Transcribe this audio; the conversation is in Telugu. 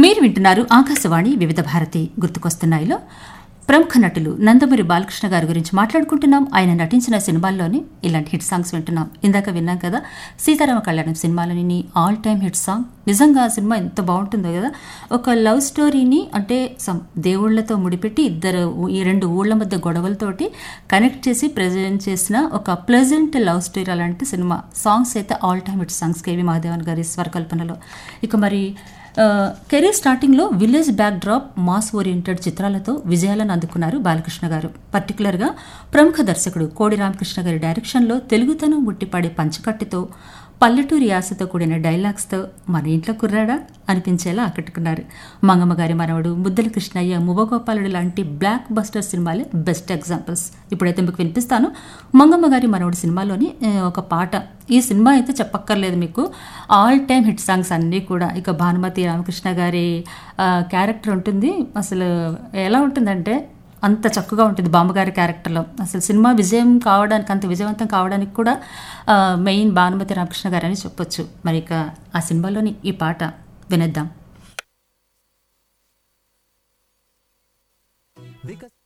మీరు వింటున్నారు ఆకాశవాణి వివిధ భారతి గుర్తుకొస్తున్నాయిలో ప్రముఖ నటులు నందమూరి బాలకృష్ణ గారి గురించి మాట్లాడుకుంటున్నాం ఆయన నటించిన సినిమాల్లోని ఇలాంటి హిట్ సాంగ్స్ వింటున్నాం ఇందాక విన్నాం కదా సీతారామ కళ్యాణం సినిమాలోని ఆల్ టైమ్ హిట్ సాంగ్ నిజంగా ఆ సినిమా ఎంత బాగుంటుందో కదా ఒక లవ్ స్టోరీని అంటే సమ్ దేవుళ్లతో ముడిపెట్టి ఇద్దరు ఊ- ఈ రెండు ఊళ్ళ మధ్య గొడవలతోటి కనెక్ట్ చేసి ప్రజెంట్ చేసిన ఒక ప్లెజెంట్ లవ్ స్టోరీ అలాంటి సినిమా సాంగ్స్ అయితే all time hit songs KV Mahadevan గారి స్వరకల్పనలో ఇక మరి ఆ, కెరీర్ స్టార్టింగ్లో village backdrop mass oriented చిత్రాలతో విజయాలను అందుకున్నారు బాలకృష్ణ గారు పర్టికులర్గా ప్రముఖ దర్శకుడు కోడి రామకృష్ణ గారి డైరెక్షన్లో తెలుగుతనం ముట్టిపడే పంచకట్టుతో పల్లెటూరి యాసతో కూడిన డైలాగ్స్తో మన ఇంట్లో కుర్రాడా అనిపించేలా ఆకట్టుకున్నారు మంగమ్మ గారి మనవడు ముద్దల కృష్ణయ్య మువ్వగోపాలుడు లాంటి బ్లాక్ బస్టర్ సినిమాలే బెస్ట్ ఎగ్జాంపుల్స్ ఇప్పుడైతే మీకు వినిపిస్తాను మంగమ్మ గారి మనవడు సినిమాలోని ఆ, ఒక పాట ఈ సినిమా అయితే చెప్పక్కర్లేదు మీకు ఆల్ టైమ్ హిట్ సాంగ్స్ అన్నీ కూడా ఇక భానుమతి రామకృష్ణ గారి ఆ, క్యారెక్టర్ ఉంటుంది అసలు ఎలా ఉంటుందంటే అంత చక్కగా ఉంటుంది బామ్మగారి క్యారెక్టర్లో అసలు సినిమా విజయం కావడానికి అంత విజయవంతం కావడానికి కూడా ఆ, మెయిన్ భానుమతి రామకృష్ణ గారు అని చెప్పొచ్చు మరి ఇక ఆ సినిమాలోని ఈ పాట వినేద్దాం వికస్